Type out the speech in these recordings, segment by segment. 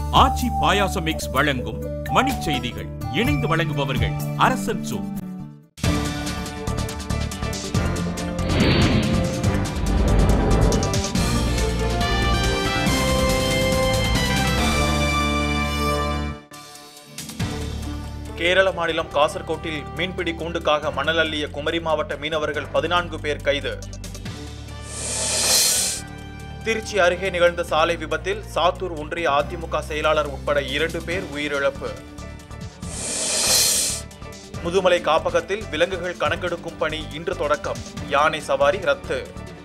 ஆச்சி பாயாசம் mix வழங்கும் மணிச் செய்திகள் இணைந்து வழங்குபவர்கள் அரசன் சூ கேரள மாநிலம் காசர்கோட்டில் மீன்பிடி கூண்டுக்காக மணல் அள்ளிய குமரி மாவட்ட மீனவர்கள் பதினான்கு பேர் கைது திருச்சி அருகே நிகழ்ந்த சாலை விபத்தில் சாத்தூர் ஒன்றிய அதிமுக செயலாளர் உட்பட இரண்டு பேர் உயிரிழப்பு முதுமலை காப்பகத்தில் விலங்குகள் கணக்கெடுக்கும் பணி இன்று தொடக்கம் யானை சவாரி ரத்து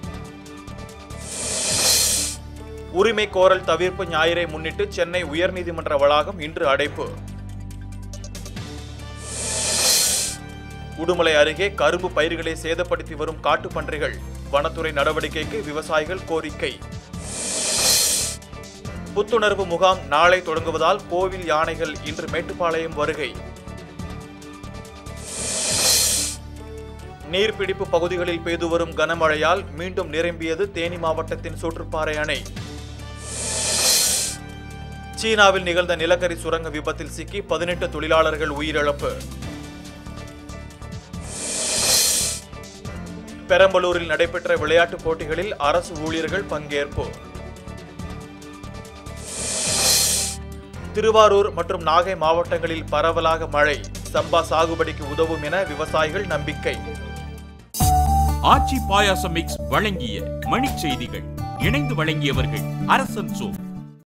உரிமை கோரல் தவிர்ப்பு ஞாயிறை முன்னிட்டு சென்னை உயர்நீதிமன்ற வளாகம் இன்று அடைப்பு உடுமலை அருகே கரும்பு பயிர்களை சேதப்படுத்தி வரும் காட்டுப்பன்றிகள் வனத்துறை நடவடிக்கைக்கு விவசாயிகள் கோரிக்கை புத்துணர்வு முகாம் நாளை தொடங்குவதால் கோவில் யானைகள் இன்று மேட்டுப்பாளையம் வருகை நீர்பிடிப்பு பகுதிகளில் பெய்து வரும் கனமழையால் மீண்டும் நிரம்பியது தேனி மாவட்டத்தின் சோற்றுப்பாறை அணை சீனாவில் நிகழ்ந்த நிலக்கரி சுரங்க விபத்தில் சிக்கி பதினெட்டு தொழிலாளர்கள் உயிரிழப்பு பெரம்பலூரில் நடைபெற்ற விளையாட்டுப் போட்டிகளில் அரசு ஊழியர்கள் பங்கேற்பு திருவாரூர் மற்றும் நாகை மாவட்டங்களில் பரவலாக மழை சம்பா சாகுபடிக்கு உதவும் என விவசாயிகள் நம்பிக்கை ஆச்சி பாயாசம் மிக்ஸ் வழங்கிய மணிச் செய்திகள் இணைந்து வழங்கியவர்கள் அரசன் சூ